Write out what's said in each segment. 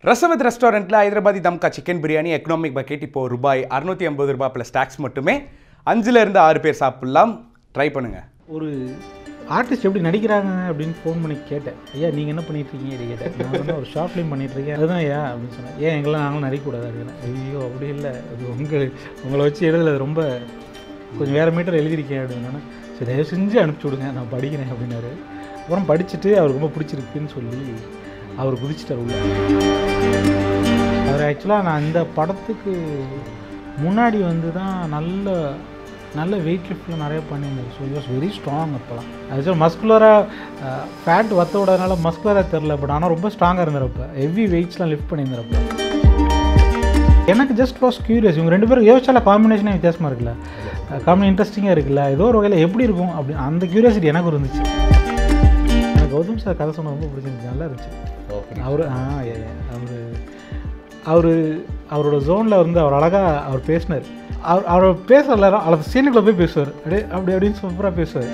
ரசவத் ரெஸ்டாரண்ட்டில் Hyderabadi தம்கா chicken biryani economic bucket இப்போ ரூபாய் அறுநூற்றி ஐம்பது ரூபாய் ப்ளஸ் டேக்ஸ் மட்டுமே அஞ்சுல இருந்து ஆறு பேர் சாப்பிட்லாம் ட்ரை பண்ணுங்க ஒரு ஆர்டிஸ்ட் எப்படி நடிக்கிறாங்க அப்படின்னு ஃபோன் பண்ணி கேட்டேன் ஐயா நீங்கள் என்ன பண்ணிட்டு இருக்கீங்க அப்படி கேட்டேன் நான் வந்து ஒரு ஷார்ட் ஃபிலிம் பண்ணிட்டு இருக்கேன் அதுதான் ஐயா அப்படின்னு சொன்னேன் ஏன் எங்கெல்லாம் நாங்களும் நடிக்கக்கூடாது அப்படின்னு ஐயோ அப்படி இல்லை அது உங்கள் உங்களை வச்சு எழுதல அது ரொம்ப கொஞ்சம் வேறு மீட்டர் எழுதியிருக்கேன் அப்படின்னு சரி தயவு செஞ்சு அனுப்பிச்சி விடுங்க நான் படிக்கிறேன் அப்படின்னாரு அப்புறம் படிச்சுட்டு அவருக்கு ரொம்ப பிடிச்சிருக்குன்னு சொல்லி அவர் குதிச்சிட்டார் உள்ள அவர் ஆக்சுவலாக நான் இந்த படத்துக்கு முன்னாடி வந்து தான் நல்ல நல்ல வெயிட் லிஃப்ட்டில் நிறைய பண்ணியிருந்தேன் ஸோ வாஸ் வெரி ஸ்ட்ராங் அப்போலாம் ஆக்சுவலாக மஸ்குலராக ஃபேட் வத்த விடாதனால மஸ்குலராக தெரில பட் ஆனால் ரொம்ப ஸ்ட்ராங்காக இருந்திருப்ப ஹெவி வெயிட்ஸ்லாம் லிஃப்ட் பண்ணியிருந்திருப்ப எனக்கு ஜஸ்ட் வாஸ் கியூரியஸ் இவங்க ரெண்டு பேரும் யோசிச்சால காம்பினேஷனே வித்தியாசமாக இருக்குல்ல காம்பினேஷன் இன்ட்ரெஸ்டிங்காக இருக்குல்ல ஏதோ ஒரு வகையில் எப்படி இருக்கும் அப்படி அந்த கியூரியாசிட்டி எனக்கு இருந்துச்சு எனக்கு கௌதம் சார் கதை சொன்ன ரொம்ப பிடிச்சிருந்துச்சு நல்லா இருந்துச்சு அவர் ஆ அவர் அவர் அவரோட ஜோனில் வந்து அவர் அழகாக அவர் பேசினார் அவர் அவர் பேசல அவர் சீனுக்குள்ளே போய் பேசுவார் அப்படியே அப்படி அப்படின்னு சூப்பராக பேசுவார்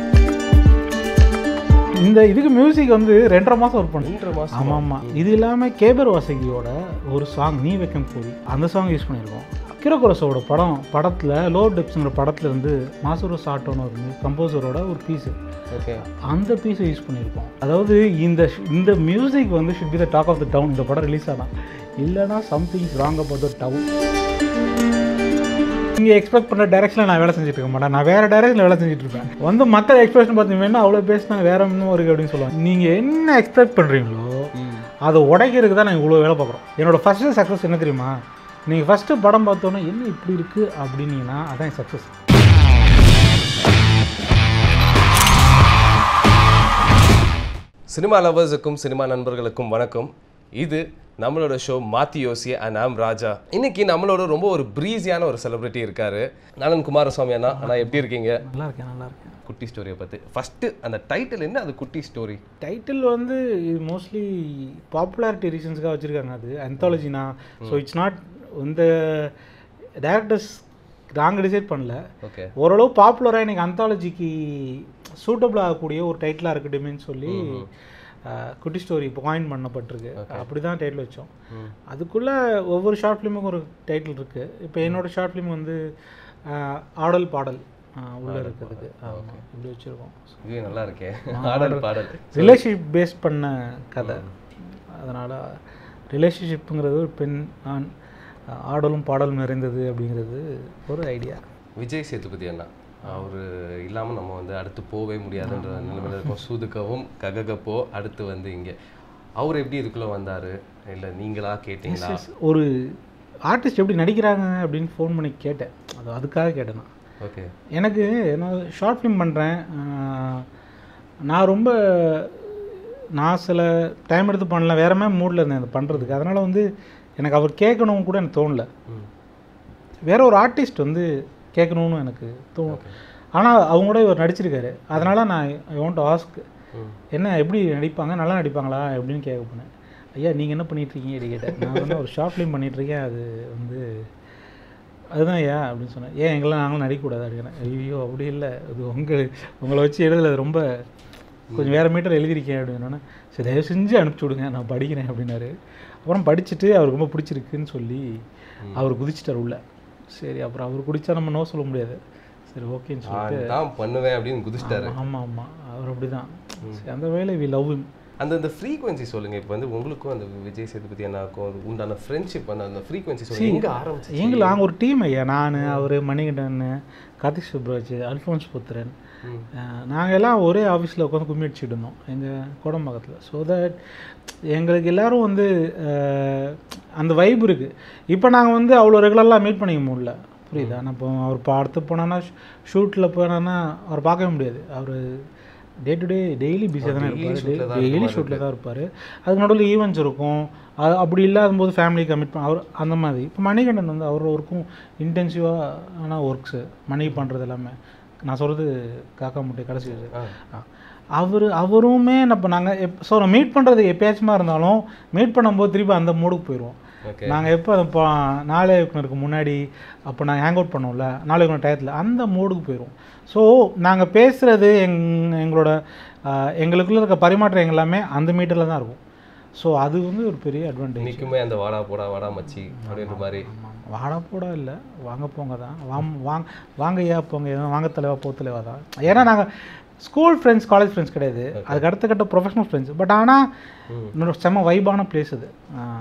இந்த இதுக்கு மியூசிக் வந்து ரெண்டரை மாதம் ஒர்க் பண்ணு ரெண்டரை மாசம் ஆமாம் ஆமாம் இது இல்லாமல் கேபர் வாசகியோட ஒரு சாங் நீ வைக்கும் கோரி அந்த சாங் யூஸ் பண்ணியிருக்கோம் கிரகோரஸோட படம் படத்தில் லோ டெப்ஸுங்கிற படத்துல இருந்து மாசூரோ சாட்டோன்னு ஒரு கம்போசரோட ஒரு பீஸு ஓகே அந்த பீஸை யூஸ் பண்ணியிருக்கோம் அதாவது இந்த இந்த மியூசிக் வந்து should be the talk of the town இந்த படம் ரிலீஸ் ஆனால் இல்லைனா something wrong about the town நீங்கள் எக்ஸ்பெக்ட் பண்ணுற டைரக்ஷனில் நான் வேலை செஞ்சுட்டு இருக்க மாட்டேன் நான் வேறு டைரக்ஷனில் வேலை செஞ்சுட்டு இருப்பேன் வந்து மக்கள் எக்ஸ்பிரஷன் பார்த்தீங்கன்னா அவ்வளோ பேசினா வேற இன்னும் இருக்கு அப்படின்னு சொல்லுவாங்க நீங்கள் என்ன எக்ஸ்பெக்ட் பண்ணுறீங்களோ அதை உடைக்கிறதுக்கு தான் நான் இவ்வளோ வேலை பார்க்குறோம் என்னோட ஃபஸ்ட்டு சக்ஸஸ் என்ன தெரியுமா நீங்கள் ஃபஸ்ட்டு படம் பார்த்தோன்னே என்ன இப்படி இருக்குது அப்படின்னீங்கன்னா அதான் சக்ஸஸ் சினிமா லவர்ஸுக்கும் சினிமா நண்பர்களுக்கும் வணக்கம் இது நம்மளோட ஷோ மாத்தி யோசிய அண்ட் ஆம் ராஜா இன்னைக்கு நம்மளோட ரொம்ப ஒரு ப்ரீஸியான ஒரு செலிபிரிட்டி இருக்காரு நலன் குமாரசுவாமி அண்ணா அண்ணா எப்படி இருக்கீங்க நல்லா இருக்கேன் நல்லா இருக்கேன் குட்டி ஸ்டோரியை பற்றி ஃபர்ஸ்ட் அந்த டைட்டில் என்ன அது குட்டி ஸ்டோரி டைட்டில் வந்து இது மோஸ்ட்லி பாப்புலாரிட்டி ரீசன்ஸ்க்காக வச்சுருக்காங்க அது அந்தாலஜினா ஸோ இட்ஸ் நாட் இந்த டேரக்டர்ஸ் நாங்கள் டிசைட் பண்ணல ஓகே ஓரளவு பாப்புலராக எனக்கு அந்தாலஜிக்கு சூட்டபிள் ஆகக்கூடிய ஒரு டைட்டிலாக இருக்கட்டுமேன்னு சொல்லி அஹ், குட்டி ஸ்டோரி பாயிண்ட் பண்ணப்பட்டிருக்கு அப்படி தான் டைட்டில் வச்சோம் அதுக்குள்ளே ஒவ்வொரு ஷார்ட் ஃபிலிமுக்கும் ஒரு டைட்டில் இருக்குது இப்போ என்னோட ஷார்ட் ஃபிலிம் வந்து அஹ், ஆடல் பாடல் அஹ், உள்ள இருக்கிறதுக்கு ஆமாம் இப்படி வச்சுருக்கோம் இது நல்லா இருக்கே ஆடல் பாடல் ரிலேஷன்ஷிப் பேஸ் பண்ண கதை அதனால் ரிலேஷன்ஷிப்புங்கிறது ஒரு பெண் ஆண் ஆடலும் பாடலும் நிறைந்தது அப்படிங்கிறது ஒரு ஐடியா விஜய் சேதுபதி அண்ணா அவர் இல்லாமல் நம்ம வந்து அடுத்து போகவே முடியாதுன்ற நிலைமையில இருக்கோம் சூதுக்கவும் கககப்போ அடுத்து வந்து இங்கே அவர் எப்படி இதுக்குள்ளே வந்தார் இல்லை நீங்களா கேட்டிங்களா ஒரு ஆர்டிஸ்ட் எப்படி நடிக்கிறாங்க அப்படின்னு ஃபோன் பண்ணி கேட்டேன் அது அதுக்காக கேட்டேன் நான் ஓகே எனக்கு நான் ஷார்ட் ஃபிலிம் பண்ணுறேன் நான் ரொம்ப நான் சில டைம் எடுத்து பண்ணல வேற மாதிரி மூடில் இருந்தேன் அது பண்ணுறதுக்கு அதனால் வந்து எனக்கு அவர் கேட்கணும் கூட எனக்கு தோணல ம் வேற ஒரு ஆர்டிஸ்ட் வந்து கேட்கணும்னு எனக்கு தோணும் ஆனால் அவங்க கூட இவர் நடிச்சிருக்காரு அதனால் நான் ஐ வாண்ட் ஆஸ்க் ம். என்ன எப்படி நடிப்பாங்க நல்லா நடிப்பாங்களா அப்படின்னு கேட்க போனேன் ஐயா நீங்கள் என்ன பண்ணிட்டு இருக்கீங்க அப்படி கேட்டேன் நான் வந்து ஒரு ஷார்ட் ஃபிலிம் பண்ணிகிட்ருக்கேன் அது வந்து அதுதான் ஐயா அப்படின்னு சொன்னேன் ஏன் எங்கெல்லாம் நாங்களும் நடிக்கக்கூடாது அப்படிங்கிறேன் ஐயோ அப்படி இல்லை அது உங்கள் உங்களை வச்சு எழுதல அது ரொம்ப கொஞ்சம் வேறு மீட்டர் எழுதியிருக்கேன் அப்படின்னோடனே சரி தயவு செஞ்சு அனுப்பிச்சி விடுங்க நான் படிக்கிறேன் அப்படின்னாரு அப்புறம் படிச்சுட்டு அவருக்கு ரொம்ப பிடிச்சிருக்குன்னு சொல்லி அவர் குதிச்சிட்டார் உள்ள சரி அப்புறம் அவர் குடிச்சா நம்ம நோ சொல்ல முடியாது சரி ஓகேன்னு சொல்லி நான் தான் பண்ணுவேன் அப்படின்னு குதிச்சிட்டாரு ஆமாம் ஆமாம் அவர் அப்படி தான் அந்த வேலை வி லவ் him அந்த அந்த ஃப்ரீக்வன்சி சொல்லுங்க இப்போ வந்து உங்களுக்கும் அந்த விஜய் சேதுபதி அண்ணாக்கும் அது உண்டான ஃப்ரெண்ட்ஷிப் அந்த அந்த ஃப்ரீக்வன்சி சொல்லுங்க எங்க ஆரம்பிச்சு எங்கள் நாங்கள் ஒரு டீம் ஐயா நான் அவர் மணிகண்டன் கார்த்திக் சுப்ராஜ் அல்ஃபோன்ஸ் புத்திரன் நாங்கள் எல்லாம் ஒரே ஆஃபீஸில் உட்காந்து கும்மி அடிச்சுட்டு இருந்தோம் எங்கள் கோடம்பாக்கத்தில் ஸோ தட் எங்களுக்கு எல்லாரும் வந்து அஹ், அந்த வைப் இருக்குது இப்போ நாங்கள் வந்து அவ்வளோ ரெகுலராக மீட் பண்ணிக்க முடியல புரியுதா நான் இப்போ அவர் இப்போ அடுத்து போனான்னா ஷூட்டில் போனான்னா அவர் பார்க்கவே முடியாது அவர் டே டு டே டெய்லி பிஸியாக தானே இருப்பார் டெய்லி ஷூட்டில் தான் இருப்பார் அதுக்கு நடுவில் ஈவெண்ட்ஸ் இருக்கும் அது அப்படி இல்லாத போது ஃபேமிலி கமிட் அவர் அந்த மாதிரி இப்போ மணிகண்டன் வந்து அவர் ஒர்க்கும் இன்டென்சிவான ஒர்க்ஸு மணி பண்ணுறது எல்லாமே நான் சொல்கிறது காக்கா முட்டை கடைசி இது. ஆ. அவர் அவருமே இப்போ நாங்கள் எப் ஸோ மீட் பண்ணுறது எப்பயாச்சுமா இருந்தாலும் மீட் பண்ணும்போது திருப்பி அந்த மூடுக்கு போயிடுவோம் ஓகே நாங்கள் எப்போ அந்த பா நாளை இயக்குனருக்கு முன்னாடி அப்போ நாங்கள் ஹேங் அவுட் பண்ணோம்ல நாளை இயக்குனர் டயத்தில் அந்த மூடுக்கு போயிடுவோம் ஸோ நாங்கள் பேசுகிறது எங் எங்களோட ஆஹ், எங்களுக்குள்ள இருக்க பரிமாற்றம் எல்லாமே அந்த மீட்டரில் தான் இருக்கும் ஸோ அது வந்து ஒரு பெரிய அட்வான்டேஜ் இன்னைக்குமே அந்த வாடா போடா வாடா மச்சி அப்படின்ற மாதிரி வாடா போடா இல்லை வாங்க போங்க தான் வாம் வாங்க வாங்கய்யா போங்க எதுவும் வாங்க தலைவா போ தலைவா தான் ஏன்னா நாங்கள் ஸ்கூல் ஃப்ரெண்ட்ஸ் காலேஜ் ஃப்ரெண்ட்ஸ் கிடையாது அதுக்கு அடுத்த கட்ட ப்ரொஃபஷனல் ஃப்ரெண்ட்ஸ் பட் ஆனால் இன்னொரு செம்ம வைபான பிளேஸ் அது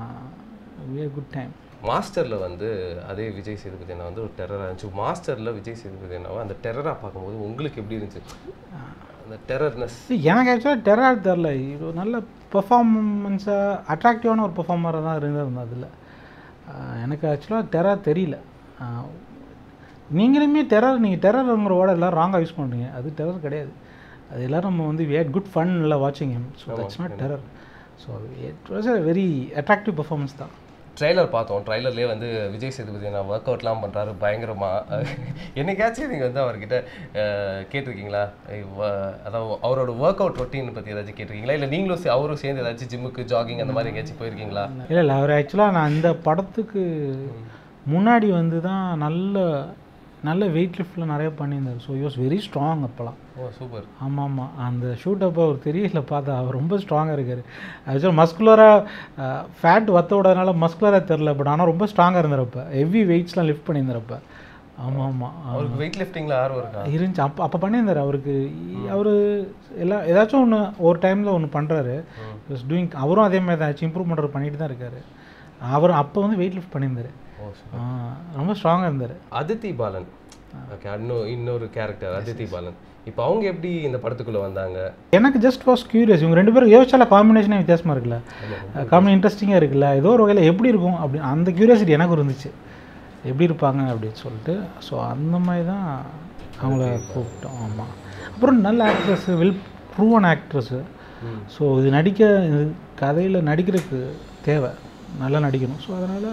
குட் டைம் மாஸ்டர்ல வந்து அதே விஜய் சேதுபதி அண்ணா வந்து ஒரு டெரராக இருந்துச்சு மாஸ்டர்ல விஜய் சேதுபதி அண்ணாவை அந்த டெரராக பார்க்கும்போது உங்களுக்கு எப்படி இருந்துச்சு அந்த டெரர்னஸ் எனக்கு ஆக்சுவலாக டெரர் தெரில இது ஒரு நல்ல பெர்ஃபார்மன்ஸாக அட்ராக்டிவான ஒரு பெர்ஃபார்மராக தான் இருந்தது அதில் எனக்கு ஆக்சுவலாக டெரர் தெரியல ஆஹ் நீங்களுமே டெரர் நீங்கள் டெரருங்கிற வேர்டை எல்லாம் ராங்காக யூஸ் பண்ணுறீங்க அது டெரர் கிடையாது அது எல்லோரும் நம்ம வந்து வி ஹேட் குட் ஃபன் இல்லை வாட்சிங் him so that's not terror so it was a very attractive performance தான் ட்ரைலர் பார்த்தோம் ட்ரைலர்லேயே வந்து விஜய் சேதுபதி நான் ஒர்க் அவுட்லாம் பண்ணுறாரு பயங்கரமாக என்னைக்காச்சும் நீங்கள் வந்து அவர்கிட்ட அஹ், கேட்டிருக்கீங்களா இவ- அதாவது அவரோட ஒர்க் அவுட் ரொட்டீன் பற்றி ஏதாச்சும் கேட்டிருக்கீங்களா இல்லை நீங்களும் சே- அவரும் சேர்ந்து ஏதாச்சும் ஜிம்முக்கு ஜாகிங் அந்த மாதிரி எங்கேயாச்சும் போயிருக்கீங்களா இல்லை இல்லை அவர் ஆக்சுவலாக நான் இந்த படத்துக்கு முன்னாடி வந்து தான் நல்ல நல்ல வெயிட் லிஃப்டில் நிறைய பண்ணியிருந்தார் ஸோ யூஸ் வெரி ஸ்ட்ராங் அப்போலாம் ஓ சூப்பர் ஆமாம் ஆமாம் அந்த ஷூட் அப்போ அவர் தெரியல பார்த்தா அவர் ரொம்ப ஸ்ட்ராங்காக இருக்கார் ஆக்சுவலாக மஸ்குலராக ஃபேட் வத்த விடாதனால மஸ்குலராக தெரில பட் ஆனால் ரொம்ப ஸ்ட்ராங்காக இருந்தாரப்ப ஹெவி வெயிட்ஸ்லாம் லிஃப்ட் பண்ணியிருந்தாரப்ப ஆமாம் ஆமாம் அவருக்கு வெயிட் லிஃப்டிங்கில் ஆர்வம் இருக்கா இருந்துச்சு அப்போ அப்போ பண்ணியிருந்தார் அவருக்கு அவர் எல்லாம் ஏதாச்சும் ஒன்று ஒரு டைமில் ஒன்று பண்ணுறாரு டூயிங் அவரும் அதே மாதிரி தான் இம்ப்ரூவ் பண்ணுறது பண்ணிட்டு தான் இருக்கார் அவர் அப்போ வந்து வெயிட் லிஃப்ட் பண்ணியிருந்தார் ஓ ஆ, ரொம்ப ஸ்ட்ராங்காக இருந்தார் அதித்தி பாலன் ஓகே இன்னும் இன்னொரு கேரக்டர் அதித்தி பாலன் இப்போ அவங்க எப்படி இந்த படத்துக்குள்ளே வந்தாங்க எனக்கு ஜஸ்ட் வாஸ் கியூரியஸ் இவங்க ரெண்டு பேரும் யோசிச்சால காம்பினேஷனே வித்தியாசமாக இருக்குல்ல காம்பினேஷன் இன்ட்ரெஸ்டிங்காக இருக்குல்ல ஏதோ ஒரு வகையில் எப்படி இருக்கும் அப்படி அந்த கியூரியாசிட்டி எனக்கு இருந்துச்சு எப்படி இருப்பாங்க அப்படின்னு சொல்லிட்டு ஸோ அந்த மாதிரி தான் அவங்கள கூப்பிட்டோம் ஆமாம் அப்புறம் நல்ல actress well proven actress so இது நடிக்க இது கதையில் நடிக்கிறதுக்கு தேவை நல்லா நடிக்கணும் ஸோ அதனால்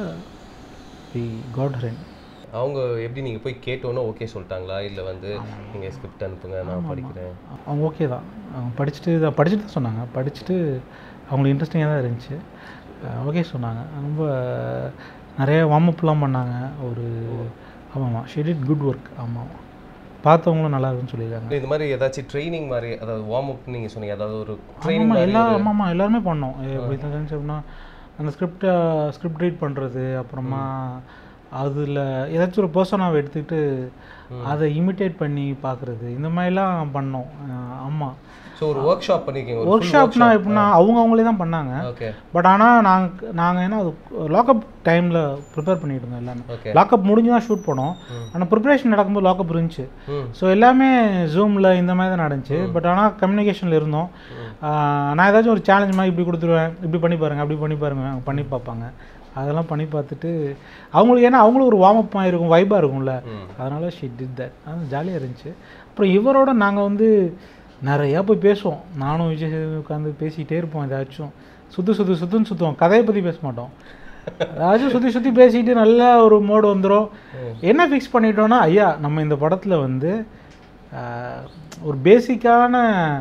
வி காட் ரென் அவங்க எப்படி நீங்கள் போய் கேட்டோன்னே ஓகே சொல்லிட்டாங்களா இல்லை வந்து நீங்கள் ஸ்கிரிப்ட் அனுப்புங்க நான் படிக்கிறேன் அவங்க ஓகே தான் அவங்க படிச்சுட்டு தான் படிச்சுட்டு தான் சொன்னாங்க படிச்சுட்டு அவங்களுக்கு இன்ட்ரெஸ்டிங்காக தான் இருந்துச்சு ஓகே சொன்னாங்க ரொம்ப நிறைய வார்ம் அப்லாம் பண்ணாங்க ஒரு ஆமாம்மா ஷெடிட் குட் ஒர்க் ஆமாம் பார்த்தவங்களும் நல்லா இருக்குன்னு சொல்லியிருக்காங்க இல்லை, இந்த மாதிரி ஏதாச்சும் ட்ரைனிங் மாதிரி அதாவது வார்ம் அப் நீங்கள் சொன்னீங்க அதாவது ஒரு ட்ரைனிங் ஆமாம் மாதிரி எல்லா ஆமாம்மா எல்லாருமே பண்ணோம் எப்படி இருந்துச்சு அப்படின்னா அந்த ஸ்கிரிப்டை ஸ்கிரிப்ட் ரீட் பண்ணுறது அப்புறமா அதில் ஏதாச்சும் ஒரு பர்சனாவை எடுத்துக்கிட்டு அதை இமிட்டேட் பண்ணி பார்க்குறது இந்த மாதிரிலாம் பண்ணோம் ஆமாம் ஸோ ஒரு ஒர்க் ஷாப் பண்ணிருக்கீங்க ஒரு ஒர்க் ஷாப்னா எப்படின்னா அவங்க அவங்களே தான் பண்ணாங்க ஓகே பட் ஆனால் நாங்கள் நாங்கள் ஏன்னா அது லாக்அப் டைமில் ப்ரிப்பேர் பண்ணிட்டு இருந்தோம் எல்லாமே ஓகே லாக்அப் முடிஞ்சு தான் ஷூட் பண்ணோம் ஆனால் ப்ரிப்பரேஷன் நடக்கும்போது லாக்அப் இருந்துச்சு ம் ஸோ எல்லாமே ஜூமில் இந்த மாதிரி தான் நடந்துச்சு பட் ஆனால் கம்யூனிகேஷனில் இருந்தோம் ஆஹ் நான் ஏதாச்சும் ஒரு சேலஞ்ச் மாதிரி இப்படி கொடுத்துருவேன் இப்படி பண்ணி பாருங்க அப்படி பண்ணி பாருங்க அவங்க பண்ணி பார்ப்பாங்க அதெல்லாம் பண்ணி பார்த்துட்டு அவங்களுக்கு ஏன்னா அவங்களுக்கு ஒரு வார்ம் அப் இருக்கும் வைபாக இருக்கும்ல ம். அதனால ஷி டிட் தட் அது ஜாலியாக இருந்துச்சு அப்புறம் இவரோட நாங்கள் வந்து நிறையா போய் பேசுவோம் நானும் விஜய் சேதுபதி உட்காந்து பேசிக்கிட்டே இருப்போம் ஏதாச்சும் சுற்று சுற்று சுற்றுன்னு சுற்றுவோம் கதையை பற்றி பேச மாட்டோம் ஏதாச்சும் சுற்றி சுற்றி பேசிக்கிட்டு நல்ல ஒரு மோடு வந்துடும் என்ன ஃபிக்ஸ் பண்ணிட்டோன்னா ஐயா நம்ம இந்த படத்தில் வந்து ஆஹ், ஒரு பேசிக்கான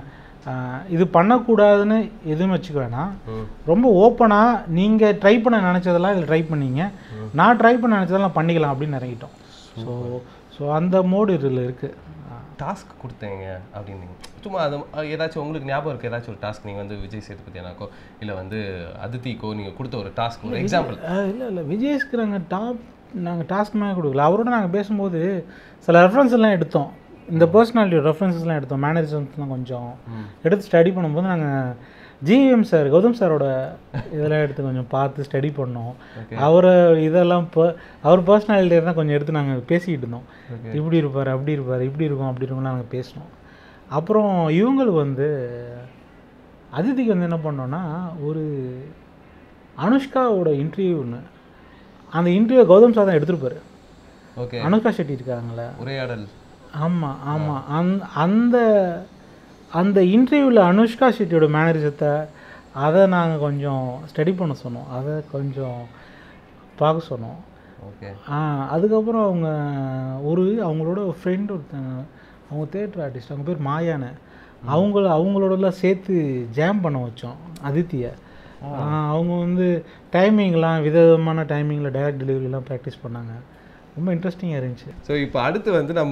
இது பண்ணக்கூடாதுன்னு எதுவும் வச்சுக்க வேணாம் ம் ரொம்ப ஓப்பனாக நீங்கள் ட்ரை பண்ண நினச்சதெல்லாம் இதில் ட்ரை பண்ணீங்க நான் ட்ரை பண்ண நினச்சதெல்லாம் பண்ணிக்கலாம் அப்படின்னு இறங்கிட்டோம் ஸோ ஸோ அந்த மோடு இதில் இருக்குது டாஸ்க் கொடுத்தீங்க அப்படின்னீங்க சும்மா அது அஹ், ஏதாச்சும் உங்களுக்கு ஞாபகம் இருக்கு ஏதாச்சும் ஒரு டாஸ்க் நீங்கள் வந்து விஜய் சேதுபதி அண்ணாக்கோ இல்லை வந்து அதித்திக்கோ நீங்கள் கொடுத்த ஒரு டாஸ்க் ஒரு எக்ஸாம்பிள் இல்லை இல்லை விஜய்ஸ்க்கு நாங்கள் டாப் நாங்கள் டாஸ்க் மாதிரி கொடுக்கல அவரோட நாங்கள் பேசும்போது சில ரெஃபரன்ஸ் எல்லாம் எடுத்தோம் இந்த பர்சனாலிட்டி ரெஃபரன்சஸ்லாம் எடுத்தோம் மேனேஜர்ஸ்லாம் கொஞ்சம் எடுத்து ஸ்டடி பண்ணும்போது நாங்கள் ஜிஎம் சார் கௌதம் சாரோட இதெல்லாம் எடுத்து கொஞ்சம் பார்த்து ஸ்டடி பண்ணோம் அவரை இதெல்லாம் இப்போ அவர் பர்சனாலிட்டி தான் கொஞ்சம் எடுத்து நாங்கள் பேசிக்கிட்டு இருந்தோம் இப்படி இருப்பார் அப்படி இருப்பார் இப்படி இருக்கும் அப்படி இருக்கும்லாம் நாங்கள் பேசினோம் அப்புறம் இவங்களுக்கு வந்து அதிதிக்கு வந்து என்ன பண்ணோன்னா ஒரு அனுஷ்காவோட இன்டர்வியூ ஒன்று அந்த இன்டர்வியூ கௌதம் சார் தான் எடுத்திருப்பாரு ஓகே அனுஷ்கா ஷெட்டி இருக்காங்களே உரையாடல் ஆமாம் ஆமாம் அந் அந்த அந்த இன்டர்வியூவில் அனுஷ்கா ஷெட்டியோட மேனேஜத்தை அதை நாங்கள் கொஞ்சம் ஸ்டடி பண்ண சொன்னோம் அதை கொஞ்சம் பார்க்க சொன்னோம் ஓகே ஆ அதுக்கப்புறம் அவங்க ஒரு அவங்களோட ஃப்ரெண்ட் ஒருத்தங்க அவங்க தேட்டர் ஆர்டிஸ்ட் அவங்க பேர் மாயானை அவங்கள அவங்களோடலாம் சேர்த்து ஜாம் பண்ண வச்சோம் அதித்தியை ஆ, அவங்க வந்து டைமிங்லாம் விதவிதமான டைமிங்கில் டைரக்ட் டெலிவரிலாம் ப்ராக்டிஸ் பண்ணாங்க ரொம்ப இன்ட்ரெஸ்டிங்காக இருந்துச்சு ஸோ இப்போ அடுத்து வந்து நம்ம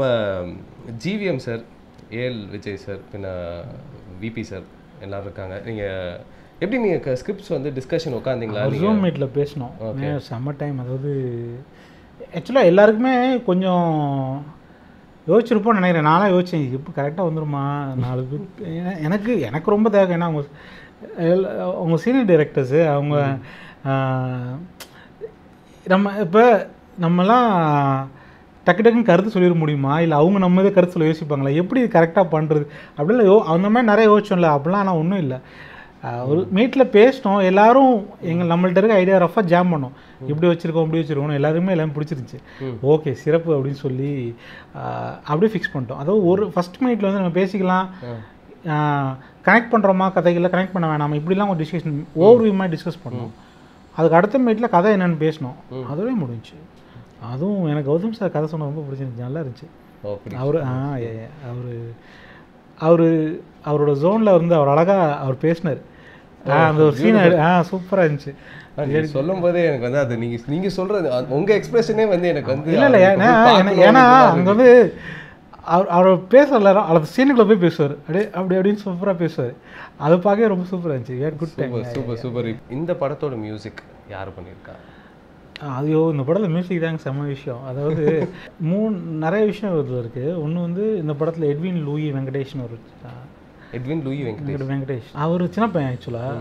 GVM sir AL Vijay sir பின்ன விபி சார் எல்லாரும் இருக்காங்க நீங்கள் எப்படி நீங்கள் ஸ்கிரிப்ட்ஸ் வந்து டிஸ்கஷன் உட்காந்தீங்களா ஒரு ஜூம் மீட்டில் பேசினோம் செம்ம டைம் அதாவது ஆக்சுவலாக எல்லாருக்குமே கொஞ்சம் யோசிச்சிருப்போம்னு நினைக்கிறேன் நானும் யோசிச்சேன் இது இப்போ கரெக்டாக வந்துருமா நாலு பேர் ஏன்னா- எனக்கு எனக்கு ரொம்ப தேவை ஏன்னா அவங்க எல்லா- அவங்க சீனியர் டைரக்டர்ஸு அவங்க ஆஹ், நம்ம இப்போ நம்மலாம் டக்கு டக்குன்னு கருத்து சொல்லிட முடியுமா இல்லை அவங்க நம்ம இதை கருத்து சொல்ல யோசிப்பாங்களா எப்படி இது கரெக்டாக பண்ணுறது அப்படிலாம் யோ அந்த மாதிரி நிறைய யோசிச்சோம்ல அப்படிலாம் ஆனால் ஒன்றும் இல்லை ஆஹ் ஒரு மீட்டில் பேசினோம் எல்லாரும் எங்கள் நம்மள்ட்ட இருக்க ஐடியா ரஃபாக ஜாம் பண்ணோம் இப்படி வச்சுருக்கோம் இப்படி வச்சுருக்கோம் எல்லாருமே எல்லாம் பிடிச்சிருந்துச்சு ஓகே சிறப்பு அப்படின்னு சொல்லி ஆஹ் அப்படியே ஃபிக்ஸ் பண்ணிட்டோம் அதாவது ஒரு ஃபஸ்ட் மினிட்ல வந்து நம்ம பேசிக்கலாம் கனெக்ட் பண்ணுறோமா கதைகளை கனெக்ட் பண்ண வேணாமா இப்படிலாம் ஒரு டிஸ்கஷன் ஓவர் வியூமாக டிஸ்கஸ் பண்ணோம் அதுக்கு அடுத்த மீட்டில் கதை என்னன்னு பேசினோம் அதுவே முடிஞ்சுச்சு அதுவும் எனக்கு கௌதம் சார் கதை சொன்ன ரொம்ப பிடிச்சிருந்துச்சு நல்லா இருந்துச்சு ஓ அப்படி அவர் ஆ அவர் அவர் அவரோட ஜோனில் வந்து அவர் அழகாக அவர் பேசினார் ஆ அந்த ஒரு சீன் ஆ சூப்பராக இருந்துச்சு நீங்க சொல்லும் போதே எனக்கு வந்து அது நீங்க நீங்க சொல்றது அ- உங்க எக்ஸ்பிரஷனே வந்து எனக்கு வந்து இல்லை இல்லை அவருக்கு ஏன்னா போய் ஏன்னா- பார்க்கணும் ஏன்னா அப்படின்ற அங்கே மாதிரி வந்து அவர் அவர் பேசல அந்த சீனுக்குள்ளே போய் பேசுவார் அப்படியே அப்படி அப்படின்னு சூப்பராக பேசுவார் அது பார்க்கவே ரொம்ப சூப்பராக இருந்துச்சு what good time super super super இந்த படத்தோட மியூசிக் யார் பண்ணியிருக்கா ஐயோ இந்த படத்தில் மியூசிக் தாங்க செம்ம விஷயம் அதாவது மூணு நிறைய விஷயம் இதில் இருக்குது ஒன்று வந்து இந்த படத்தில் எட்வின் லூயி வெங்கடேஷ்னு ஒரு ஆ, எட்வின் லூயி வெங்கடேஷ் வெங்கட வெங்கடேஷ் அவர் சின்ன பையன் ஆக்சுவலாக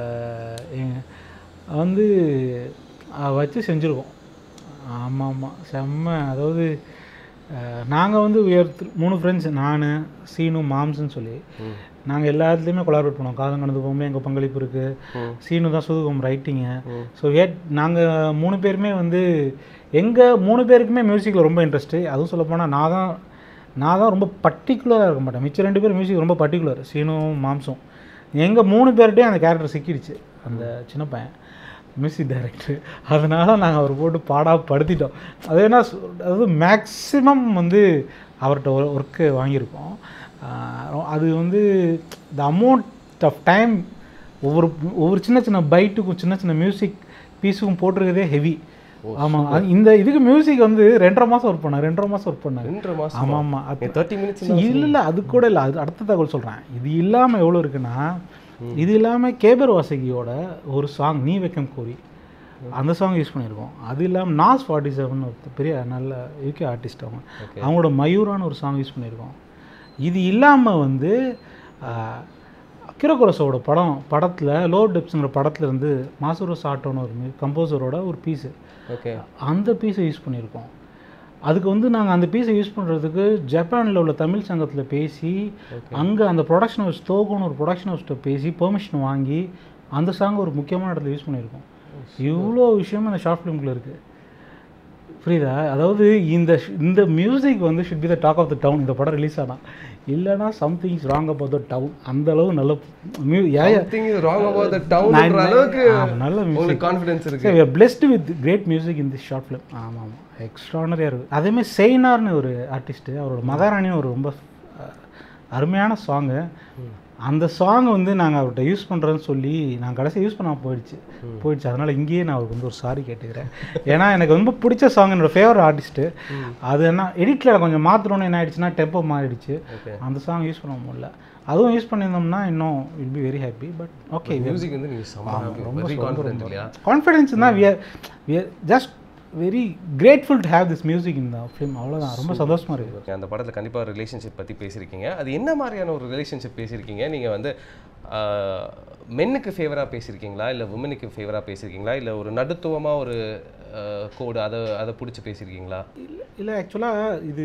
வந்து அஹ், வச்சு செஞ்சுருக்கோம் ஆமாம் ஆமாம் செம்ம அதாவது நாங்கள் வந்து உயர் மூணு ஃப்ரெண்ட்ஸ் நான் சீனு மாம்ஸ்னு சொல்லி நாங்கள் எல்லாத்துலேயுமே கொலாபரேட் பண்ணோம் காதம் கடந்து போகும்போது எங்கள் பங்களிப்பு இருக்குது சீனு தான் சுதுகம் ரைட்டிங்கு ஸோ ஏட் நாங்கள் மூணு பேருமே வந்து எங்கள் மூணு பேருக்குமே மியூசிக்கில் ரொம்ப இன்ட்ரெஸ்ட்டு அதுவும் சொல்லப்போனால் நான் தான் நான் தான் ரொம்ப பர்டிகுலராக இருக்க மாட்டேன் மிச்சம் ரெண்டு பேரும் மியூசிக் ரொம்ப பர்டிகுலர் சீனும் மாம்சும் எங்கள் மூணு பேர்கிட்டையும் அந்த கேரக்டர் சிக்கிடுச்சு அந்த சின்ன பையன் மியூசிக் டைரக்டர் அதனால் நாங்கள் அவர் போட்டு பாடாக படுத்திட்டோம் அது என்ன சொ- அதாவது மேக்ஸிமம் வந்து அவர்கிட்ட ஒரு ஒர்க்கு வாங்கியிருக்கோம் ஆஹ் அது வந்து த அமௌண்ட் ஆஃப் டைம் ஒவ்வொரு ஒவ்வொரு சின்ன சின்ன பைட்டுக்கும் சின்ன சின்ன மியூசிக் பீஸுக்கும் போட்டிருக்கிறதே ஹெவி ஆமாம் அது இந்த இதுக்கு மியூசிக் வந்து ரெண்டரை மாதம் ஒர்க் பண்ணேன் ரெண்டரை மாதம் ஒர்க் பண்ணேன் ரெண்டரை மாசம் ஆமாம் ஆமாம் அது தேர்ட்டி மினிட்ஸ் இல்லை இல்லை அது கூட இல்லை அது அடுத்த தகவல் சொல்கிறேன் இது இல்லாமல் எவ்வளோ இருக்குன்னா இது இல்லாமல் கேபர் வாசகியோட ஒரு சாங் நீ வெக்கம் கோரி அந்த சாங் யூஸ் பண்ணியிருக்கோம் அது இல்லாமல் நாஸ் ஃபார்ட்டி செவன் ஒரு பெரிய நல்ல யூகே ஆர்டிஸ்ட் அவங்க அவங்களோட மயூரான்னு ஒரு சாங் யூஸ் பண்ணியிருக்கோம் இது இல்லாமல் வந்து கிரோகுரஸோட படம் படத்தில் லோ டெப்ஸுங்கிற படத்துல இருந்து மாசுரோஸ் ஆட்டோன்னு ஒரு கம்போசரோட ஒரு பீஸு ஓகே அந்த பீஸை யூஸ் பண்ணியிருக்கோம் அதுக்கு வந்து நாங்கள் அந்த பீஸை யூஸ் பண்ணுறதுக்கு ஜப்பானில் உள்ள தமிழ் சங்கத்தில் பேசி அங்கே அந்த ப்ரொடக்ஷன் ஹவுஸ் தோகோன்னு ஒரு ப்ரொடக்ஷன் ஹவுஸ்கிட்ட பேசி பெர்மிஷன் வாங்கி அந்த சாங் ஒரு முக்கியமான இடத்துல யூஸ் பண்ணியிருக்கோம் இவ்வளோ விஷயம் அந்த ஷார்ட் ஃபிலிம்குள்ளே இருக்குது புரியுதா அதாவது இந்த ஷ்- இந்த மியூசிக் வந்து should be the talk of the town இந்த படம் ரிலீஸ் ஆனால் இல்லைனா something is wrong about the town அந்த அளவு நல்ல மியூ யா something is wrong about the town நான் அளவுக்கு ஆ, நல்ல music. உங்களுக்கு கான்ஃபிடன்ஸ் இருக்கு சரி we are blessed with great music in this short film ஆமாம் ஆமாம் எக்ஸ்ட்ரானரியாக இருக்குது அதேமாதிரி செயினார்னு ஒரு ஆர்டிஸ்ட்டு அவரோட மகாராணின்னு ஒரு ரொம்ப அஹ், அருமையான சாங்கு அந்த சாங் வந்து நாங்கள் அவர்கிட்ட யூஸ் பண்ணுறோன்னு சொல்லி நான் கடைசி யூஸ் பண்ணாமல் போயிடுச்சு போயிடுச்சு அதனால் இங்கேயே நான் அவருக்கு வந்து ஒரு சாரி கேட்டுக்கிறேன் ஏன்னா எனக்கு ரொம்ப பிடிச்ச சாங் என்னோட ஃபேவரட் ஆர்டிஸ்ட்டு அது என்ன எடிட்டில் கொஞ்சம் மாற்றணும்னு என்ன ஆயிடுச்சுன்னா டெம்போ மாறிடுச்சு Okay. அந்த சாங் யூஸ் பண்ண முடியல அதுவும் யூஸ் பண்ணியிருந்தோம்னா இன்னும் will be very happy but okay music வந்து நீங்க செம்ம வெரி கான்ஃபிடன்ட் இல்லையா கான்ஃபிடென்ஸ் தான் we are we are just very grateful to have this music இந்த ஃபிலிம் அவ்வளோதான் ரொம்ப சந்தோஷமா இருக்குது அந்த படத்தில் கண்டிப்பாக ரிலேஷன்ஷிப் பற்றி பேசியிருக்கீங்க அது என்ன மாதிரியான ஒரு ரிலேஷன்ஷிப் பேசியிருக்கீங்க நீங்கள் வந்து மென்னுக்கு ஃபேவராக பேசியிருக்கீங்களா இல்லை உமனுக்கு ஃபேவராக பேசியிருக்கீங்களா இல்லை ஒரு நடுத்துவமாக ஒரு கோடு அதை அதை பிடிச்சி பேசியிருக்கீங்களா இல்லை இல்லை ஆக்சுவலாக இது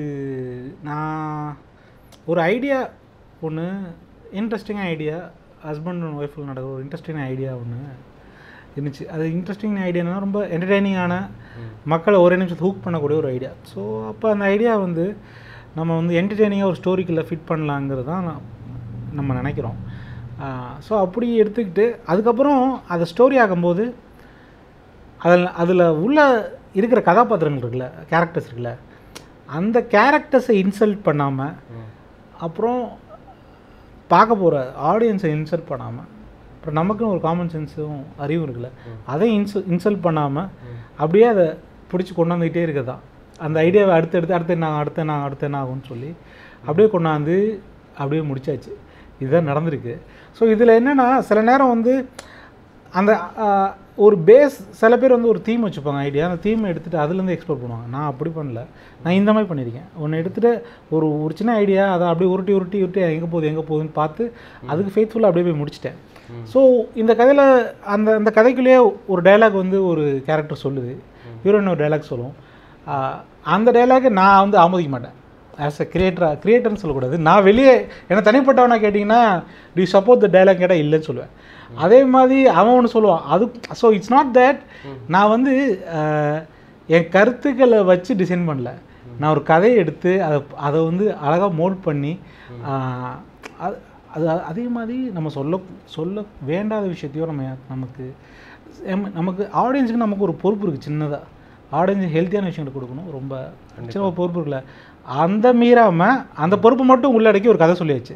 நான் ஒரு ஐடியா ஒன்று இன்ட்ரெஸ்டிங்கான ஐடியா ஹஸ்பண்ட் அண்ட் ஒய்ஃபில் நடக்கிற ஒரு இன்ட்ரெஸ்டிங்கான ஐடியா ஒன்று இருந்துச்சு அது இன்ட்ரெஸ்டிங் ஐடியானா ரொம்ப என்டர்டெய்னிங்கான மக்களை ஒரே நிமிஷத்தை ஹூக் பண்ணக்கூடிய ஒரு ஐடியா ஸோ அப்போ அந்த ஐடியா வந்து நம்ம வந்து என்டர்டெய்னிங்காக ஒரு ஸ்டோரிக்குள்ளே ஃபிட் பண்ணலாங்கிறது தான் நான் நம்ம நினைக்கிறோம் ஸோ அப்படி எடுத்துக்கிட்டு அதுக்கப்புறம் அதை ஸ்டோரி ஆகும்போது அதில் அதில் உள்ள இருக்கிற கதாபாத்திரங்கள் இருக்குல்ல கேரக்டர்ஸ் இருக்குல்ல அந்த கேரக்டர்ஸை இன்சல்ட் பண்ணாமல் அப்புறம் பார்க்க போகிற ஆடியன்ஸை இன்சல்ட் பண்ணாமல் அப்புறம் நமக்குன்னு ஒரு காமன் சென்ஸும் அறிவும் இருக்குல்ல அதையும் இன்சல் இன்சல்ட் பண்ணாமல் அப்படியே அதை பிடிச்சி கொண்டாந்துக்கிட்டே இருக்கிறதா அந்த ஐடியாவை அடுத்து அடுத்து அடுத்து என்ன ஆகும், அடுத்து என்ன ஆகும், அடுத்து என்ன ஆகும்னு சொல்லி அப்படியே கொண்டாந்து அப்படியே முடிச்சாச்சு இதுதான் நடந்திருக்கு ஸோ இதில் என்னென்னா சில நேரம் வந்து அந்த ஆஹ், ஒரு பேஸ் சில பேர் வந்து ஒரு தீம் வச்சுப்பாங்க ஐடியா அந்த தீமை எடுத்துகிட்டு அதுலேருந்து எக்ஸ்ப்ளோர் பண்ணுவாங்க நான் அப்படி பண்ணல நான் இந்த மாதிரி பண்ணியிருக்கேன் ஒன்று எடுத்துகிட்டு ஒரு ஒரு சின்ன ஐடியா அதை அப்படியே உருட்டி உருட்டி உருட்டி எங்கே போகுது எங்கே போகுதுன்னு பார்த்து அதுக்கு ஃபேத்ஃபுல்லாக அப்படியே போய் முடிச்சிட்டேன் ஸோ இந்த கதையில் அந்த அந்த கதைக்குள்ளேயே ஒரு டயலாக் வந்து ஒரு கேரக்டர் சொல்லுது ஹீரோயின் ஒரு டயலாக் சொல்லும் ஆஹ், அந்த டயலாக்கை நான் வந்து ஆமோதிக்க மாட்டேன் ஆஸ் அ கிரியேட்டராக கிரியேட்டர்னு சொல்லக்கூடாது நான் வெளியே என்ன தனிப்பட்டவனா கேட்டிங்கன்னா டி சப்போர்ட் த டயலாக் கேட்டால் இல்லைன்னு சொல்லுவேன் அதே மாதிரி அவன் ஒன்று சொல்லுவான் அது ஸோ இட்ஸ் நாட் தட் நான் வந்து ஆஹ், என் கருத்துக்களை வச்சு டிசைன் பண்ணல நான் ஒரு கதையை எடுத்து அதை அதை வந்து அழகாக மோல்ட் பண்ணி ஆஹ், அது அது அதே மாதிரி நம்ம சொல்ல சொல்ல வேண்டாத விஷயத்தையும் நம்ம நமக்கு எம்- நமக்கு ஆடியன்ஸுக்கு நமக்கு ஒரு பொறுப்பு இருக்குது சின்னதாக ஆடியன்ஸ் ஹெல்த்தியான விஷயங்களை கொடுக்கணும் ரொம்ப சின்ன ஒரு பொறுப்பு இருக்குல்ல அந்த மீறாமல் அந்த பொறுப்பு மட்டும் உள்ளடக்கி ஒரு கதை சொல்லியாச்சு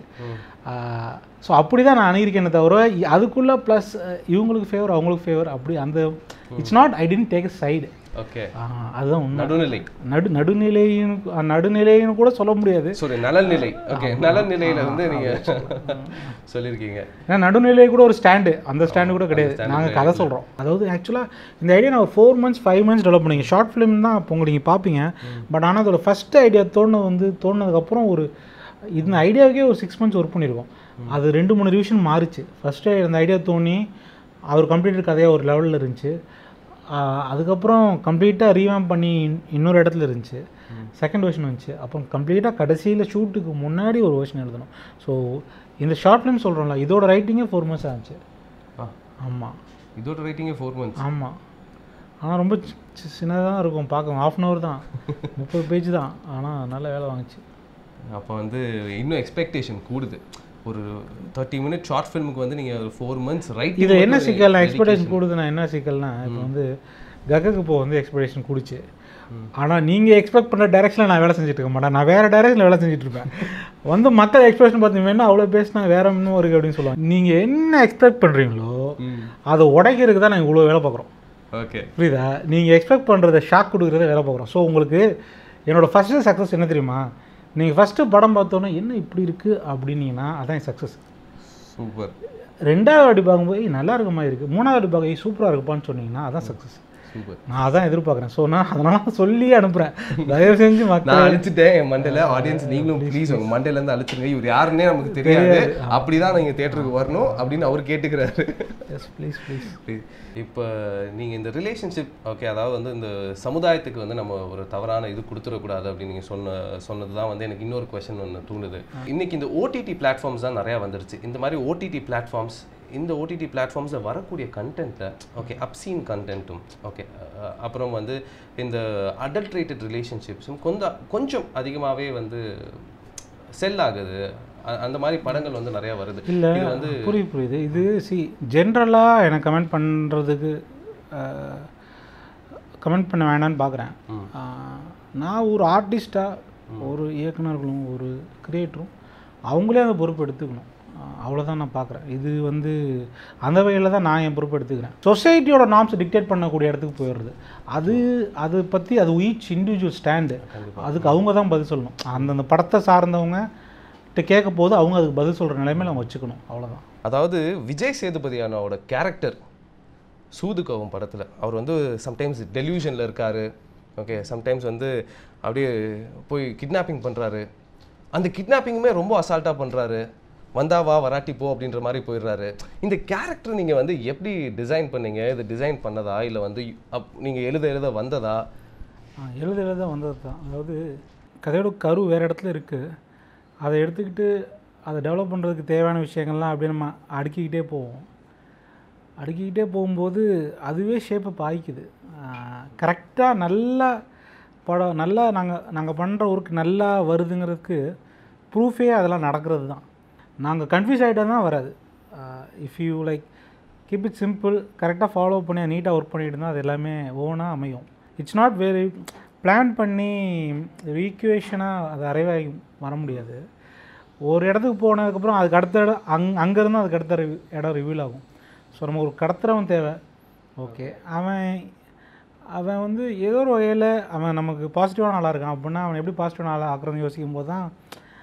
ஸோ அப்படி தான் நான் அணுகிருக்கேனே தவிர இ- அதுக்குள்ளே ப்ளஸ் இவங்களுக்கு ஃபேவர் அவங்களுக்கு ஃபேவர் அப்படி அந்த it's not I tend take side okay அதுதான் உண்மை நடுநிலை நடு நடுநிலைன்னு நடுநிலைன்னு கூட சொல்ல முடியாது சாரி நலநிலை ஓகே நலநிலையில வந்து நீங்க சொல்லியிருக்கீங்க ஏன்னா நடுநிலை கூட ஒரு ஸ்டாண்டு அந்த ஸ்டாண்டு கூட கிடையாது நாங்கள் கதை சொல்கிறோம் அதாவது ஆக்சுவலாக இந்த ஐடியா நான் four months five months develop பண்ணிங்க ஷார்ட் ஃபிலிம் தான் இப்போ உங்களுக்கு நீங்கள் பார்ப்பீங்க பட் ஆனால் அதோட ஃபஸ்ட் ஐடியா தோணு வந்து தோணுனதுக்கப்புறம் ஒரு இந்த ஐடியாவுக்கே ஒரு சிக்ஸ் மந்த்ஸ் ஒர்க் பண்ணியிருக்கோம் அது ரெண்டு மூணு ரிவிஷன் மாறிச்சு ஃபஸ்ட்டு இந்த ஐடியா தோணி அவர் கம்ப்ளீட்டட் கதையாக ஒரு லெவலில் இருந்துச்சு ஆஹ் அதுக்கப்புறம் கம்ப்ளீட்டாக ரீவேம் பண்ணி இன்- இன்னொரு இடத்துல இருந்துச்சு செகண்ட் வெர்ஷன் வந்துச்சு அப்புறம் கம்ப்ளீட்டாக கடைசியில் ஷூட்டுக்கு முன்னாடி ஒரு வெர்ஷன் எழுதணும் ஸோ இந்த ஷார்ட் ஃபிலிம் சொல்கிறோம்ல இதோட ரைட்டிங்கே ஃபோர் மந்த்ஸ் ஆச்சு ஆமாம் இதோட ரைட்டிங்கே ஃபோர் மந்த்ஸ் ஆமாம் ஆனால் ரொம்ப சின்னதாக தான் இருக்கும் பார்க்க ஆஃப் அன் ஹவர் தான் முப்பது பேஜ் தான் ஆனால் நல்ல வேலை வாங்குச்சு அப்போ வந்து இன்னும் எக்ஸ்பெக்டேஷன் கூடுது ஒரு தேர்ட்டி மினிட் ஷார்ட் ஃபிலிமுக்கு வந்து நீங்க ஒரு ஃபோர் மந்த்ஸ் ரைட் இது என்ன சிக்கல் நான் எக்ஸ்பெக்டேஷன் கூடுதுன்னா என்ன சிக்கல்னா இப்போ வந்து ககக்கு இப்போ வந்து எக்ஸ்பெக்டேஷன் கூடுச்சு ஆனால் நீங்கள் எக்ஸ்பெக்ட் பண்ணுற டைரக்ஷனில் நான் வேலை செஞ்சுட்டு இருக்க மாட்டேன் நான் வேறு டைரக்ஷனில் வேலை செஞ்சுட்டு இருப்பேன் வந்து மக்கள் எக்ஸ்பெக்டேஷன் பார்த்தீங்கன்னா அவ்வளோ பேசினா வேற இன்னும் இருக்கு அப்படின்னு சொல்லுவாங்க நீங்கள் என்ன எக்ஸ்பெக்ட் பண்ணுறீங்களோ அதை உடைக்கிறதுக்கு தான் நாங்கள் இவ்வளோ வேலை பார்க்குறோம் ஓகே புரியுதா நீங்கள் எக்ஸ்பெக்ட் பண்ணுறத ஷாக் கொடுக்குறத வேலை பார்க்குறோம் ஸோ உங்களுக்கு என்னோட ஃபஸ்ட்டு சக்ஸஸ் என்ன தெரியுமா நீங்கள் ஃபஸ்ட்டு படம் பார்த்தோன்னே என்ன இப்படி இருக்குது அப்படின்னீங்கன்னா அதான் சக்ஸஸ் சூப்பர் ரெண்டாவது வாட்டி பார்க்கும்போது "ஏய், நல்லா இருக்க மாதிரி இருக்குது மூணாவது வாட்டி பார்க்க சூப்பராக இருக்குப்பான்னு சொன்னீங்கன்னா அதான் சக்ஸஸ் சூப்பர் நான் அதான் எதிர்பார்க்குறேன் ஸோ நான் அதனால சொல்லி அனுப்புகிறேன் தயவு செஞ்சு மக்கள் நான் அழிச்சிட்டேன் என் மண்டையில ஆடியன்ஸ் நீங்களும் ப்ளீஸ் உங்க மண்டையில இருந்து அழிச்சிருங்க இவர் யாருன்னே நமக்கு தெரியாது அப்படிதான் நீங்க தியேட்டருக்கு வரணும் அப்படின்னு அவர் கேட்டுக்கிறாரு எஸ் ப்ளீஸ் ப்ளீஸ் இப்போ நீங்க இந்த ரிலேஷன்ஷிப் ஓகே அதாவது வந்து இந்த சமுதாயத்துக்கு வந்து நம்ம ஒரு தவறான இது கொடுத்துடக்கூடாது அப்படின்னு நீங்க சொன்ன சொன்னது தான் வந்து எனக்கு இன்னொரு கொஸ்டின் ஒன்று தூண்டுது இன்னைக்கு இந்த ஓடிடி பிளாட்ஃபார்ம்ஸ் தான் நிறையா வந்துருச்சு இந்த மாதிரி ஓடிடி பிளாட்ஃபார்ம்ஸ் இந்த ஓடிடி பிளாட்ஃபார்ம்ஸில் வரக்கூடிய கண்டென்ட்டில் ஓகே அப்சீன் கண்டென்ட்டும் ஓகே அப்புறம் வந்து இந்த அடல்ட்ரேட்டட் ரிலேஷன்ஷிப்ஸும் கொஞ்சம் கொஞ்சம் அதிகமாகவே வந்து செல் ஆகுது அ- அந்த மாதிரி படங்கள் வந்து நிறையா வருது இல்லை இது வந்து புரியுது புரியுது இது சி ஜென்ரலாக எனக்கு கமெண்ட் பண்ணுறதுக்கு கமெண்ட் பண்ண வேண்டாம்னு பார்க்குறேன் நான் ஒரு ஆர்டிஸ்ட்டாக ஒரு இயக்குனர்களும் ஒரு கிரியேட்டரும் அவங்களே அந்த பொறுப்பு எடுத்துக்கணும் ஆஹ் அவ்வளவுதான் நான் பார்க்குறேன் இது வந்து அந்த வகையில் தான் நான் என் பொறுப்பு எடுத்துக்கிறேன் சொசைட்டியோட நார்ம்ஸ் டிக்டேட் பண்ணக்கூடிய இடத்துக்கு போயிடுறது அது அது பற்றி அது ஈச் இண்டிவிஜுவல் ஸ்டாண்டு அதுக்கு அவங்க தான் பதில் சொல்லணும் அந்தந்த படத்தை சார்ந்தவங்க கிட்ட கேட்க போது அவங்க அதுக்கு பதில் சொல்கிற நிலைமையில அவங்க வச்சுக்கணும் அவ்வளோதான் அதாவது விஜய் சேதுபதி அண்ணாவோட கேரக்டர் சூதுகோவம் படத்தில் அவர் வந்து சம்டைம்ஸ் டெலியூஷனில் இருக்கார் ஓகே சம்டைம்ஸ் வந்து அப்படியே போய் கிட்னாப்பிங் பண்ணுறாரு அந்த கிட்னாப்பிங்குமே ரொம்ப அசால்ட்டாக பண்ணுறாரு வந்தா வா வராட்டி போ அப்படின்ற மாதிரி போயிடுறாரு இந்த கேரக்டர் நீங்கள் வந்து எப்படி டிசைன் பண்ணீங்க இது டிசைன் பண்ணதா இல்லை வந்து அப் நீங்கள் எழுத எழுத வந்ததா ஆ, எழுத எழுத வந்தது தான் அதாவது கதையோட கரு வேறு இடத்துல இருக்குது அதை எடுத்துக்கிட்டு அதை டெவலப் பண்ணுறதுக்கு தேவையான விஷயங்கள்லாம் அப்படியே நம்ம அடுக்கிக்கிட்டே போவோம் அடுக்கிக்கிட்டே போகும்போது அதுவே ஷேப்பை பாய்க்குது கரெக்டாக நல்லா படம் நல்லா நாங்கள் நாங்கள் பண்ணுற ஒர்க் நல்லா வருதுங்கிறதுக்கு ப்ரூஃபே அதெல்லாம் நடக்கிறது தான் நாங்கள் கன்ஃபியூஸ் ஆகிட்டா தான் வராது if you like keep it simple கரெக்டாக ஃபாலோ பண்ணி நீட்டாக ஒர்க் பண்ணிட்டு இருந்தால் அது எல்லாமே ஓனாக அமையும் இட்ஸ் நாட் வெரி பிளான் பண்ணி ஈக்குவேஷனாக அது அரைவாகி வர முடியாது ஒரு இடத்துக்கு போனதுக்கப்புறம் அதுக்கு அடுத்த இடம் அங் அங்கேருந்து அதுக்கு அடுத்த ரிவி- இடம் ரிவீல் ஆகும் ஸோ நம்ம ஒரு கடத்துறவன் தேவை ஓகே அவன் அவன் வந்து ஏதோ ஒரு வகையில் அவன் நமக்கு பாசிட்டிவான ஆளாக இருக்கான் அப்படின்னா அவன் எப்படி பாசிட்டிவான ஆளாக ஆக்குறதுன்னு யோசிக்கும் போது தான்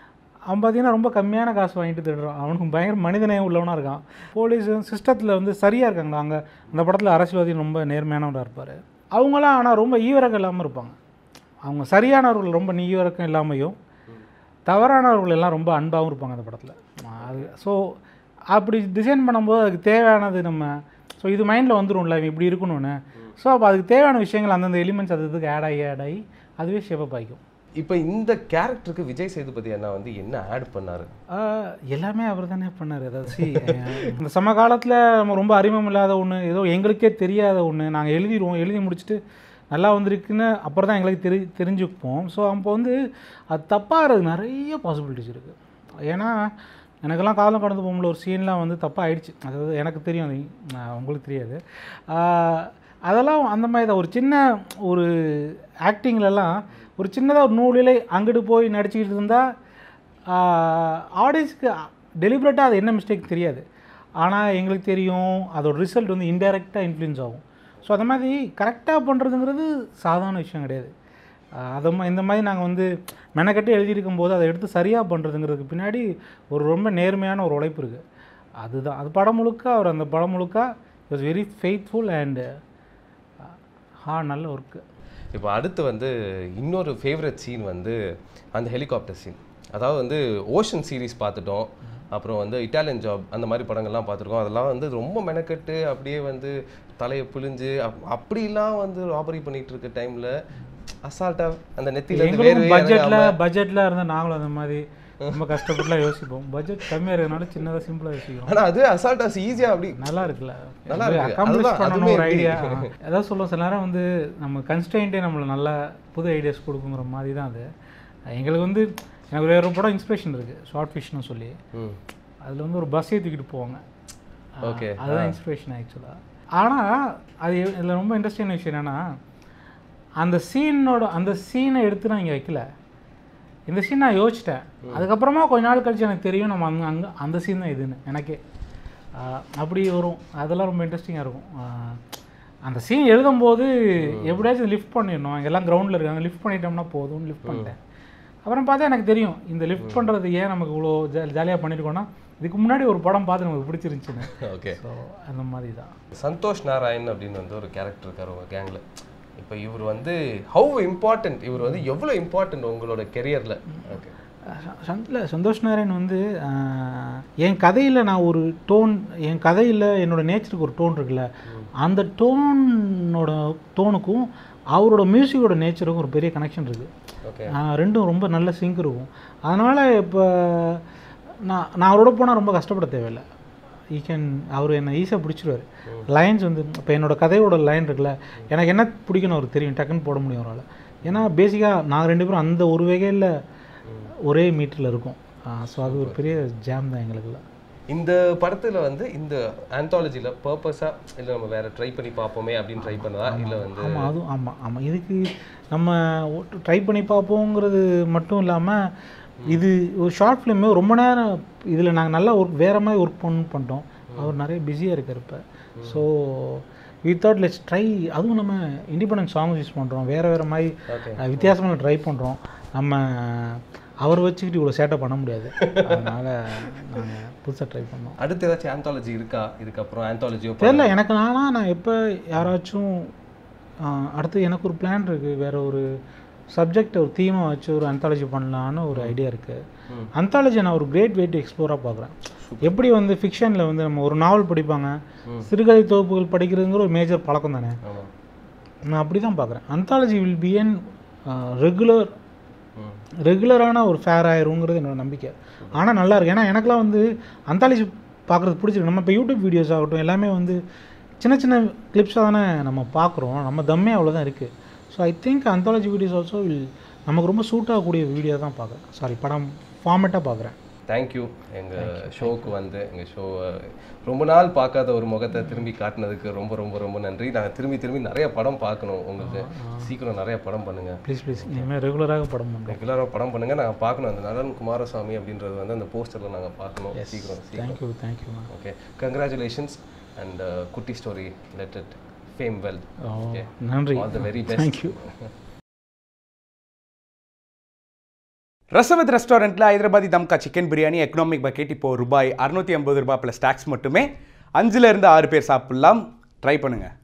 அவன் பார்த்தீங்கன்னா ரொம்ப கம்மியான காசு வாங்கிட்டு திருடுறான் அவனுக்கு பயங்கர மனிதநேயம் உள்ளவனாக இருக்கான் போலீஸ் சிஸ்டத்தில் வந்து சரியாக இருக்காங்களா அங்கே அந்த படத்தில் அரசியல்வாதி ரொம்ப நேர்மையானவராக இருப்பார் அவங்களாம் ஆனால் ரொம்ப ஈவிரக்கம் இல்லாமல் இருப்பாங்க அவங்க சரியானவர்கள் ரொம்ப ஈவிரக்கம் இல்லாமையும் தவறானவர்கள் எல்லாம் ரொம்ப அன்பாகவும் இருப்பாங்க அந்த படத்தில் அது ஸோ அப்படி டிசைன் பண்ணும்போது அதுக்கு தேவையானது நம்ம ஸோ இது மைண்டில் வந்துரும்ல இவன் இப்படி இருக்கணும்னு ஸோ அப்போ அதுக்கு தேவையான விஷயங்கள் அந்தந்த எலிமெண்ட்ஸ் அது இதுக்கு ஆட் ஆகி ஆட் ஆகி அதுவே ஷேப்பப் ஆகிக்கும் இப்போ இந்த கேரக்டருக்கு விஜய் சேதுபதி அண்ணா வந்து என்ன ஆட் பண்ணாரு ஆஹ் எல்லாமே அவர் தானே பண்ணார் அதாவது சி இந்த சமகாலத்தில் நம்ம ரொம்ப அறிமுகம் இல்லாத ஒன்று ஏதோ எங்களுக்கே தெரியாத ஒன்று நாங்கள் எழுதிடுவோம் எழுதி முடிச்சுட்டு நல்லா வந்திருக்குன்னு அப்புறம் தான் எங்களுக்கு தெரி தெரிஞ்சுப்போம் ஸோ அப்போ வந்து அது தப்பாகிறது நிறைய பாசிபிலிட்டிஸ் இருக்குது ஏன்னா எனக்கெல்லாம் காலம் கடந்து போகும்போது ஒரு சீன்லாம் வந்து தப்பாக ஆயிடுச்சு அதாவது எனக்கு தெரியும் அது ஆஹ் உங்களுக்கு தெரியாது ஆஹ் அதெல்லாம் அந்த மாதிரி தான் ஒரு சின்ன ஒரு ஆக்டிங்லலாம் ஒரு சின்னதாக ஒரு நூலிலே அங்கிட்டு போய் நடிச்சுக்கிட்டு இருந்தால் ஆடியன்ஸ்க்கு டெலிபரேட்டாக அது என்ன மிஸ்டேக் தெரியாது ஆனால் எங்களுக்கு தெரியும் அதோட ரிசல்ட் வந்து இன்டெரக்டாக இன்ஃப்ளூயன்ஸ் ஆகும் ஸோ அந்த மாதிரி கரெக்டாக பண்ணுறதுங்கிறது சாதாரண விஷயம் கிடையாது ஆஹ் அதை மா- இந்த மாதிரி நாங்கள் வந்து மெனக்கட்டு எழுதியிருக்கும் போது அதை எடுத்து சரியாக பண்ணுறதுங்கிறதுக்கு பின்னாடி ஒரு ரொம்ப நேர்மையான ஒரு உழைப்பு இருக்குது அதுதான் அது படம் முழுக்க அவர் அந்த படம் முழுக்க வாஸ் வெரி ஃபெய்த்ஃபுல் அண்டு ஹா நல்ல ஒர்க்கு இப்போ அடுத்து வந்து இன்னொரு ஃபேவரட் சீன் வந்து அந்த ஹெலிகாப்டர் சீன் அதாவது வந்து ஓஷன் சீரிஸ் பார்த்துட்டோம் அப்புறம் வந்து இட்டாலியன் ஜாப் அந்த மாதிரி படங்கள்லாம் பார்த்துருக்கோம் அதெல்லாம் வந்து ரொம்ப மெனக்கெட்டு அப்படியே வந்து தலையை பிழிஞ்சு அப்- அப்படிலாம் வந்து ராபரி பண்ணிட்டு இருக்க டைம்ல அசால்ட்டா அந்த நெத்தியில இருந்து எங்களுக்கும் வேர்வையே பட்ஜெட்டில் இறங்காம- பட்ஜெட்டில் இருந்தால் நாங்களும் அந்த மாதிரி ரொம்ப கஷ்டப்பட்டுலாம் யோசிப்போம் பட்ஜெட் கம்மியாக இருக்கிறதுனால சின்னதாக சிம்பிளாக யோசிக்கிறோம் ஆனா அது அசால்ட்டா ஈஸியா அப்படி நல்லா இருக்குல்ல நல்லா இருக்கு. அக்காம்ப்ளிஷ் அதுதான், பண்ணணும் அதுவுமே ஒரு எப்படி? ஐடியா ஏதாவது சொல்லுவோம் சில நேரம் வந்து நம்ம கன்ஸ்டன்ட்டே நம்மளை நல்ல புது ஐடியாஸ் கொடுக்குங்கிற மாதிரி தான் அது எங்களுக்கு வந்து எனக்கு வேற ஒரு படம் இன்ஸ்பிரேஷன் இருக்குது ஷார்ட் ஃபிஷ்னு சொல்லி ம். அதில் வந்து ஒரு பஸ் ஏற்றிக்கிட்டு போவாங்க ஆ, Okay. அதுதான் இன்ஸ்பிரேஷன் ஆக்சுவலாக ஆனால் அது இதில் ரொம்ப இன்ட்ரெஸ்டிங்கான விஷயம் என்னென்னா அந்த சீனோட அந்த சீனை எடுத்து நான் இங்கே வைக்கல இந்த சீன் நான் யோசிச்சிட்டேன் அதுக்கப்புறமா கொஞ்ச நாள் கழிச்சு எனக்கு தெரியும் நம்ம அங்கே அங்கே அந்த சீன் தான் இதுன்னு எனக்கே ஆ, அப்படி வரும் அதெல்லாம் ரொம்ப இன்ட்ரெஸ்டிங்காக இருக்கும் ஆ, அந்த சீன் எழுதும்போது எப்படியாச்சும் லிஃப்ட் பண்ணிடணும் அங்க எல்லாம் கிரவுண்டில் இருக்காங்க லிஃப்ட் பண்ணிட்டோம்னா போதும்னு லிஃப்ட் பண்ணிட்டேன் அப்புறம் பார்த்தா எனக்கு தெரியும் இந்த லிஃப்ட் பண்ணுறது ஏன் நமக்கு இவ்வளோ ஜாலியாக பண்ணியிருக்கோம்னா இதுக்கு முன்னாடி ஒரு படம் பார்த்து நமக்கு பிடிச்சிருந்துச்சுன்னு ஓகே ஸோ அந்த மாதிரி தான் சந்தோஷ் நாராயண் அப்படின்னு வந்து ஒரு கேரக்டர் இருக்கார் உங்க கேங்ல இப்போ இவர் வந்து ஹவு இம்பார்ட்டன்ட் இவர் வந்து எவ்வளோ இம்பார்ட்டன்ட் உங்களோட கெரியர்ல ஓகே இல்லை சந்தோஷ் நாராயண் வந்து ஆஹ், என் கதையில் நான் ஒரு டோன் என் கதையில் என்னோட நேச்சருக்கு ஒரு டோன் இருக்குல்ல அந்த டோனோட டோனுக்கும் அவரோட மியூசிக்கோட நேச்சருக்கும் ஒரு பெரிய கனெக்ஷன் இருக்குது ஓகே ரெண்டும் ரொம்ப நல்ல சிங்க் இருக்கும் அதனால் இப்போ நான் நான் அவரோட போனால் ரொம்ப கஷ்டப்பட தேவையில்லை ஈ கேன் அவர் என்னை ஈஸியாக பிடிச்சிருவார் லைன்ஸ் வந்து இப்போ என்னோட கதையோட லைன் இருக்குல்ல எனக்கு என்ன பிடிக்கும்னு அவருக்கு தெரியும் டக்குன்னு போட முடியும் அவரால் ஏன்னா பேசிக்காக நாங்கள் ரெண்டு பேரும் அந்த ஒரு வகையில் ஒரே மீட்டரில் இருக்கோம் ஸோ அது ஒரு பெரிய ஜாம் தான் எங்களுக்குள்ள இந்த படத்துல வந்து இந்த ஆந்தாலஜில பர்பஸா இல்ல நம்ம வேற ட்ரை பண்ணி பார்ப்போமே அப்படின்னு ட்ரை பண்ணதா இல்ல வந்து ஆமாம் அதுவும் ஆமாம் ஆமாம் இதுக்கு நம்ம ட்ரை பண்ணி பார்ப்போங்கிறது மட்டும் இல்லாமல் இது ஒரு ஷார்ட் ஃபிலிமே ரொம்ப நேரம் இதில் நாங்கள் நல்லா ஒர்க் வேறு மாதிரி ஒர்க் பண்ண பண்ணிட்டோம் அவர் நிறைய பிஸியாக இருக்கார் இப்போ so we thought let's try அதுவும் நம்ம இண்டிபெண்டன்ட் சாங்ஸ் யூஸ் பண்ணுறோம் வேறு வேறு மாதிரி Okay. அஹ், வித்தியாசமான ட்ரை பண்ணுறோம் நம்ம அவர் வச்சுக்கிட்டு இவ்வளோ சேட்டை பண்ண முடியாது அதனால் நாங்கள் புதுசாக ட்ரை பண்ணோம் அடுத்து ஏதாச்சும் ஆந்தாலஜி இருக்கா இதுக்கப்புறம் ஆந்தாலஜியோ தெரியல எனக்கு நானா நான் எப்போ யாராச்சும் ஆ, அடுத்து எனக்கு ஒரு பிளான் இருக்குது வேற ஒரு சப்ஜெக்ட் ஒரு தீமை வச்சு ஒரு அந்தாலஜி பண்ணலான்னு ஒரு ஐடியா இருக்குது ம். அந்தாலஜி நான் ஒரு கிரேட் வெயிட் எக்ஸ்ப்ளோராக பார்க்குறேன் எப்படி வந்து ஃபிக்ஷனில் வந்து நம்ம ஒரு நாவல் படிப்பாங்க சிறுகதை தொகுப்புகள் படிக்கிறதுங்கிற ஒரு மேஜர் பழக்கம் தானே ஆமா நான் அப்படி தான் பார்க்குறேன் anthology will be an regular ம். ரெகுலரான ஒரு ஃபேர் ஆயிருங்கிறது என்னோட நம்பிக்கை ஆனால் நல்லா இருக்கு ஏன்னா எனக்குலாம் வந்து அந்தாலிஜி பார்க்குறது பிடிச்சிருக்கு நம்ம இப்போ யூடியூப் வீடியோஸ் ஆகட்டும் எல்லாமே வந்து சின்ன சின்ன கிளிப்ஸாக தானே நம்ம பார்க்குறோம் நம்ம தம்மே அவ்வளோதான் இருக்குது so I think anthology videos also will நமக்கு ரொம்ப சூட் ஆகக்கூடிய வீடியோ தான் பார்க்குறேன் சாரி படம் ஃபார்மேட்டாக பார்க்குறேன் தேங்க்யூ எங்கள் ஷோவுக்கு வந்து எங்கள் ஷோ ரொம்ப நாள் பார்க்காத ஒரு முகத்தை திரும்பி காட்டினதுக்கு ரொம்ப ரொம்ப ரொம்ப நன்றி நாங்கள் திரும்பி திரும்பி நிறைய படம் பார்க்கணும் உங்களுக்கு சீக்கிரம் நிறைய படம் பண்ணுங்க ப்ளீஸ் ப்ளீஸ் இனிமேல் ரெகுலராக படம் பண்ணுறோம் ரெகுலராக படம் பண்ணுங்க நாங்கள் பார்க்கணும் அந்த நலன் குமாரசாமி அப்படின்றது வந்து அந்த போஸ்டரில் நாங்கள் பார்க்கணும் சீக்கிரம் சீக்கிரம் thank you thank you okay congratulations and குட்டி story let it fame well okay நன்றி all the very best thank you ரசவத் ரெஸ்டாரண்ட்டில் Hyderabadi தம்கா chicken biryani economic bucket இப்போ ரூபாய் அறுநூற்றி ஐம்பது ரூபாய் ப்ளஸ் டேக்ஸ் மட்டுமே அஞ்சுல இருந்து ஆறு பேர் சாப்பிட்லாம் ட்ரை பண்ணுங்கள்